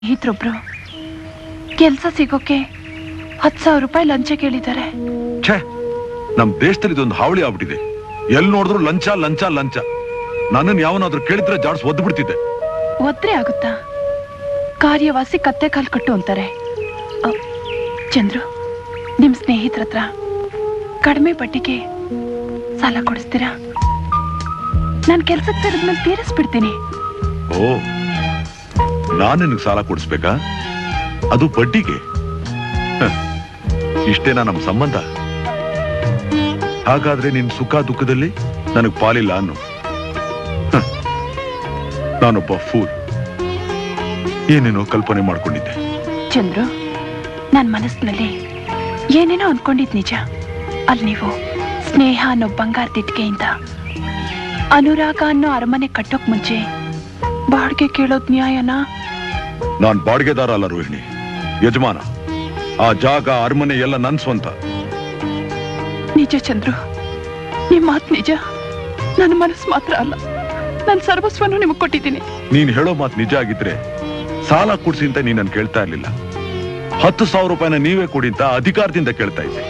ಸ್ನೇಹಿತರೊಬ್ರು ಕೆಲ್ಸ ಸಿಗೋಕೆ ಹತ್ತು ಸಾವಿರ ರೂಪಾಯಿ ಲಂಚ ಕೇಳಿದ್ದಾರೆ ಛೇ ನಮ್ ದೇಶದಲ್ಲಿ ಇದೊಂದು ಹಾವಳಿ ಆಗ್ಬಿಟ್ಟಿದೆ ಎಲ್ ನೋಡಿದ್ರು ಲಂಚ ಲಂಚ ಲಂಚ ನನ್ನನ್ನು ಯಾವನಾದ್ರೂ ಕೇಳಿದ್ರೆ ಜಾಡ್ಸ್ ಒದ್ದು ಬಿಡ್ತಿದ್ದೆ ಒದ್ರೆ ಆಗುತ್ತಾ ಕಾರ್ಯವಾಸಿ ಕತ್ತೆ ಕಾಲ್ ಕಟ್ಟು ಅಂತಾರೆ ಅ, ಚಂದ್ರು ನಿಮ್ ಸ್ನೇಹಿತರ ಹತ್ರ ಕಡಿಮೆ ಬಡ್ಡಿಗೆ ಸಾಲ ಕೊಡಿಸ್ತೀರಾ ನಾನು ಕೆಲ್ಸಕ್ಕೆ ಸೇರಿದ್ಮೇಲೆ ತೀರಿಸ್ಬಿಡ್ತೀನಿ ಓ ನಾನು ನಿನಗೆ ಸಾಲ ಕೊಡಿಸ್ಬೇಕಾ ಅದು ಬಡ್ಡಿಗೆ ಹ, ಇಷ್ಟೇನಾ ನಮ್ಮ ಸಂಬಂಧ ಹಾಗಾದ್ರೆ ನಿನ್ ಸುಖ ದುಃಖದಲ್ಲಿ ನನಗ್ ಪಾಲಿಲ್ಲ ಅನ್ನು ಹ, ನಾನೊಬ್ಬ ಫೂಲ್ ಏನೇನೋ ಕಲ್ಪನೆ ಮಾಡ್ಕೊಂಡಿದ್ದೆ ಚಂದ್ರು ನನ್ನ ಮನಸ್ಸಿನಲ್ಲಿ ಏನೇನೋ ಅನ್ಕೊಂಡಿದ್ ನಿಜ ಅಲ್ಲಿ ನೀವು ಸ್ನೇಹ ಅನ್ನೋ ಬಂಗಾರ ಇಟ್ಕೆಯಿಂದ ಅನುರಾಗ ಅನ್ನೋ ಅರಮನೆ ಕಟ್ಟೋಕ್ ಮುಂಚೆ ಬಾಡಿಗೆ ಕೇಳೋದ್ ನ್ಯಾಯನಾ ನಾನ್ ಬಾಡಿಗೆದಾರ ಅಲ್ಲ ರೋಹಿಣಿ ಯಜಮಾನ ಆ ಜಾಗ ಅರಮನೆ ಎಲ್ಲ ನನ್ ಸ್ವಂತ ನಿಜ ಚಂದ್ರು ನಿಮ್ ಮಾತ್ ನಿಜ ನನ್ನ ಮನಸ್ಸು ಮಾತ್ರ ಅಲ್ಲ ನನ್ನ ಸರ್ವಸ್ವನು ನಿಮಗೆ ಕೊಟ್ಟಿದ್ದೀನಿ ನೀನ್ ಹೇಳೋ ಮಾತು ನಿಜ ಆಗಿದ್ರೆ ಸಾಲ ಕೊಡ್ಸಿ ಅಂತ ನೀನ್ ನನ್ ಕೇಳ್ತಾ ಇರ್ಲಿಲ್ಲ ಹತ್ತು ಸಾವಿರ ರೂಪಾಯಿನ ನೀವೇ ಕೊಡಿ ಅಂತ ಅಧಿಕಾರದಿಂದ ಕೇಳ್ತಾ ಇದ್ದೆ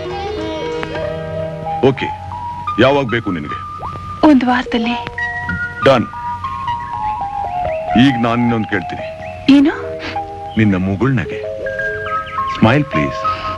ಓಕೆ ಯಾವಾಗ ಬೇಕು ನಿನಗೆ ಒಂದ್ ವಾರದಲ್ಲಿ ಡನ್ ಈಗ ನಾನು ಇನ್ನೊಂದು ಕೇಳ್ತೀನಿ ಏನು ನಿನ್ನ ಮುಗುಳ್ನಗೆ smile please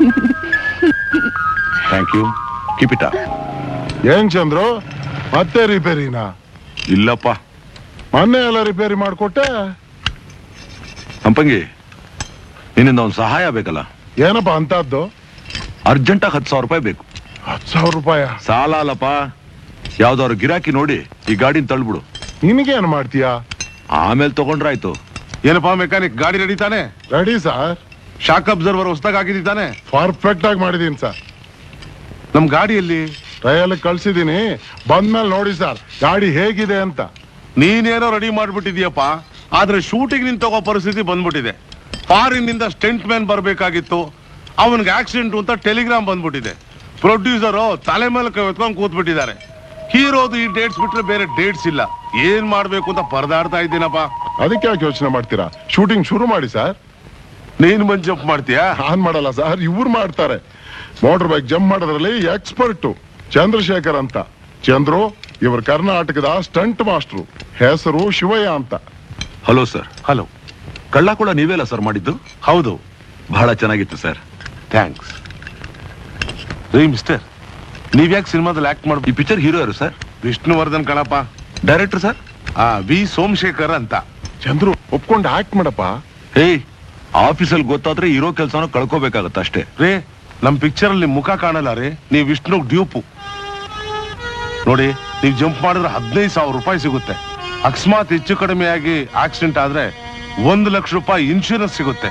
thank you keep it ಏನ್ ಚಂದ್ರು ಮತ್ತೆ ರಿಪೇರಿನಾ ಇಲ್ಲಪ್ಪ ಮೊನ್ನೆ ಎಲ್ಲ ರಿಪೇರಿ ಮಾಡ್ಕೊಟ್ಟೆ ಸಂಪಂಗಿ ನಿನ್ನಿಂದ ಒಂದು ಸಹಾಯ ಬೇಕಲ್ಲ ಏನಪ್ಪ ಅಂತದ್ದು ಅರ್ಜೆಂಟಾಗಿ ಹತ್ತು ಸಾವಿರ ರೂಪಾಯಿ ಬೇಕು ಹತ್ತು ಸಾವಿರ ರೂಪಾಯ ಸಾಲ ಅಲ್ಲಪ್ಪ ಯಾವ್ದಾದ್ರು ಗಿರಾಕಿ ನೋಡಿ ಈ ಗಾಡಿನ ತಳ್ಬಿಡು ನಿನಗೇನ್ ಮಾಡ್ತೀಯಾ ಆಮೇಲೆ ತಗೊಂಡ್ರಾಯ್ತು ಏನಪ್ಪಾ ಮೆಕ್ಯಾನಿಕ್ ಗಾಡಿ ರೆಡಿ ತಾನೆ ರೆಡಿ ಸರ್ ಶಾಕ್ ಅಬ್ಸರ್ವರ್ ಹೊಸದಾಗಿ ಹಾಕಿದಿ ತಾನೆ ಪರ್ಫೆಕ್ಟ್ ಆಗಿ ಮಾಡಿದೀನಿ ಸರ್ ನಮ್ ಗಾಡಿಯಲ್ಲಿ ಟ್ರಯಲ್ ಕಳ್ಸಿದೀನಿ ಬಂದ್ಮೇಲೆ ನೋಡಿ ಸರ್ ಗಾಡಿ ಹೇಗಿದೆ ಅಂತ ನೀನೇನೋ ರೆಡಿ ಮಾಡ್ಬಿಟ್ಟಿದ್ಯಪ್ಪ ಆದ್ರೆ ಶೂಟಿಂಗ್ ನಿನ್ ತಗೋ ಪರಿಸ್ಥಿತಿ ಬಂದ್ಬಿಟ್ಟಿದೆ ಫಾರಿನ್ ನಿಂದ ಸ್ಟೆಂಟ್ ಮ್ಯಾನ್ ಬರ್ಬೇಕಾಗಿತ್ತು ಅವನ್ಗೆ ಆಕ್ಸಿಡೆಂಟ್ ಅಂತ ಟೆಲಿಗ್ರಾಮ್ ಬಂದ್ಬಿಟ್ಟಿದೆ ಪ್ರೊಡ್ಯೂಸರು ತಲೆ ಮೇಲೆ ಕೈ ಎತ್ಕೊಂಡು ಕೂತ್ಬಿಟ್ಟಿದ್ದಾರೆ ಹೀರೋದು ಈ ಡೇಟ್ಸ್ ಬಿಟ್ರೆ ಬೇರೆ ಡೇಟ್ಸ್ ಇಲ್ಲ ಏನ್ ಮಾಡ್ಬೇಕು ಅಂತ ಪರದಾಡ್ತಾ ಇದ್ದೀನಪ್ಪ ಅದಕ್ಕೆ ಯಾಕೆ ಯೋಚನೆ ಮಾಡ್ತೀರಾ ಶೂಟಿಂಗ್ ಶುರು ಮಾಡಿ ಸರ್ ನೀನ್ ಬಂದ್ ಜಂಪ್ ಮಾಡ್ತೀಯಾ ನಾನ್ ಮಾಡಲ್ಲ ಸರ್ ಇವ್ರು ಮಾಡ್ತಾರೆ ಮೋಟರ್ ಬೈಕ್ ಜಂಪ್ ಮಾಡೋದ್ರಲ್ಲಿ ಎಕ್ಸ್ಪರ್ಟ್ ಚಂದ್ರಶೇಖರ್ ಅಂತ ಚಂದ್ರು ಇವರು ಕರ್ನಾಟಕದ ಸ್ಟಂಟ್ ಮಾಸ್ಟ್ರು ಹೆಸರು ಶಿವಯ್ಯ ಅಂತ ಹಲೋ ಸರ್ ಹಲೋ ಕಳ್ಳ ಕೂಡ ನೀವೇಲ್ಲ ಸರ್ ಮಾಡಿದ್ದು ಹೌದು ಬಹಳ ಚೆನ್ನಾಗಿತ್ತು ಸರ್ ಥ್ಯಾಂಕ್ಸ್ ರೀ ಮಿಸ್ಟರ್ ನೀವ್ಯಾಕೆ ಸಿನಿಮಾದಲ್ಲಿ ಆಕ್ಟ್ ಈ ಮಾಡ್ಬೇಕು ಪಿಕ್ಚರ್ ಹೀರೋ ಯಾರು ಸರ್ ವಿಷ್ಣುವರ್ಧನ್ ಕಣಪ್ಪ ಡೈರೆಕ್ಟರ್ ಸರ್ ಆ ವಿ ಸೋಮಶೇಖರ್ ಅಂತ ಚಂದ್ರು ಒಪ್ಕೊಂಡು ಆಕ್ಟ್ ಮಾಡಪ್ಪ ಏಯ್ ಆಫೀಸಲ್ಲಿ ಗೊತ್ತಾದ್ರೆ ಇರೋ ಕೆಲಸನ ಕಳ್ಕೋಬೇಕಾಗತ್ತೆ ಅಷ್ಟೇ ರೇ ನಮ್ ಪಿಕ್ಚರ್ ಅಲ್ಲಿ ನಿಮ್ ಮುಖ ಕಾಣಲ್ಲ ರೀ ನೀವ್ ವಿಷ್ಣು ಡ್ಯೂಪು ನೋಡಿ ನೀವ್ ಜಂಪ್ ಮಾಡಿದ್ರೆ ಹದಿನೈದು ಸಾವಿರ ರೂಪಾಯಿ ಸಿಗುತ್ತೆ ಅಕಸ್ಮಾತ್ ಹೆಚ್ಚು ಕಡಿಮೆ ಆಗಿ ಆಕ್ಸಿಡೆಂಟ್ ಆದ್ರೆ ಒಂದು ಲಕ್ಷ ರೂಪಾಯಿ ಇನ್ಶೂರೆನ್ಸ್ ಸಿಗುತ್ತೆ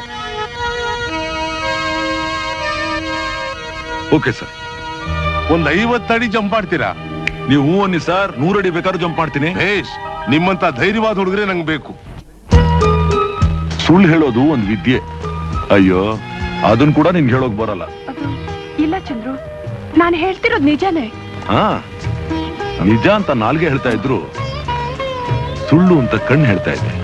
ಓಕೆ ಸರ್ ಒಂದ್ ಐವತ್ತಡಿ ಜಂಪ್ ಮಾಡ್ತೀರಾ ನೀವು ಹೂ ಅನ್ನಿ ಸರ್ ನೂರಡಿ ಬೇಕಾದ್ರೂ ಜಂಪ್ ಮಾಡ್ತೀನಿ ಭೇಷ್ ನಿಮ್ಮಂತ ಧೈರ್ಯವಾದ ಹುಡುಗರೆ ನಂಗೆ ಬೇಕು ಸುಳ್ಳು ಹೇಳೋದು ಒಂದು ವಿದ್ಯೆ ಅಯ್ಯೋ ಅದನ್ ಕೂಡ ನಿನ್ಗೆ ಹೇಳೋಕ್ ಬರಲ್ಲ ಅದು ಇಲ್ಲ ಚಂದ್ರು ನಾನು ಹೇಳ್ತಿರೋದು ನಿಜಾನೇ ಹಾ ನಿಜ ಅಂತ ನಾಲ್ಗೆ ಹೇಳ್ತಾ ಇದ್ರು ಸುಳ್ಳು ಅಂತ ಕಣ್ಣು ಹೇಳ್ತಾ ಇದ್ದೆ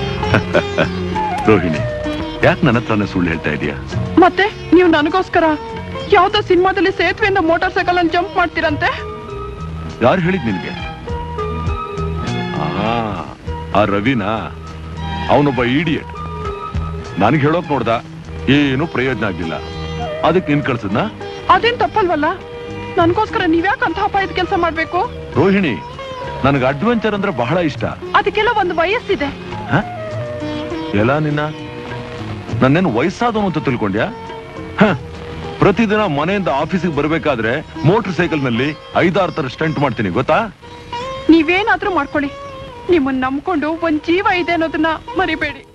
ರೋಹಿಣಿ ಯಾಕೆ ನನ್ನ ಹತ್ರನೇ ಸುಳ್ಳು ಹೇಳ್ತಾ ಇದೀಯಾ ಮತ್ತೆ ನೀವು ನನಗೋಸ್ಕರ ಯಾವ್ದೋ ಸಿನಿಮಾದಲ್ಲಿ ಸೇತುವೆಯಿಂದ ಮೋಟಾರ್ ಸೈಕಲ್ ಅಲ್ಲಿ ಜಂಪ್ ಮಾಡ್ತೀರಂತೆ ಯಾರು ಹೇಳಿದ್ ನಿನ್ಗೆ ಆ, ಆ ರವಿನಾ ಅವನೊಬ್ಬ ಇಡಿಯಟ್ ನನಗೆ ಹೇಳೋಕ್ ನೋಡ್ದ ಏನು ಪ್ರಯೋಜನ ಆಗ್ಲಿಲ್ಲ ಅದಕ್ಕೆ ನಿನ್ ಕಳ್ಸದ್ನ ಅದೇನ್ ತಪ್ಪಲ್ವಲ್ಲ ನನ್ಗೋಸ್ಕರ ನೀವ್ಯಾಕೆ ಅಂತ ಅಪಾಯದ ಕೆಲಸ ಮಾಡ್ಬೇಕು ರೋಹಿಣಿ ನನಗೆ ಅಡ್ವೆಂಚರ್ ಅಂದ್ರೆ ಬಹಳ ಇಷ್ಟ ಅದಕ್ಕೆಲ್ಲ ಒಂದು ವಯಸ್ಸಿದೆ ಹ? ಎಲ್ಲ ನಿನ್ನ ನನ್ನೇನು ವಯಸ್ಸಾದವನು ಅಂತ ತಿಳ್ಕೊಂಡ್ಯಾ ಹ, ಪ್ರತಿದಿನ ಮನೆಯಿಂದ ಆಫೀಸಿಗೆ ಬರ್ಬೇಕಾದ್ರೆ ಮೋಟರ್ ಸೈಕಲ್ ನಲ್ಲಿ ಐದಾರು ತರ ಸ್ಟಂಟ್ ಮಾಡ್ತೀನಿ ಗೊತ್ತಾ ನೀವೇನಾದ್ರೂ ಮಾಡ್ಕೊಳ್ಳಿ ನಿಮ್ಮನ್ನ ನಂಬ್ಕೊಂಡು ಒಂದ್ ಜೀವ ಇದೆ ಅನ್ನೋದನ್ನ ಮರಿಬೇಡಿ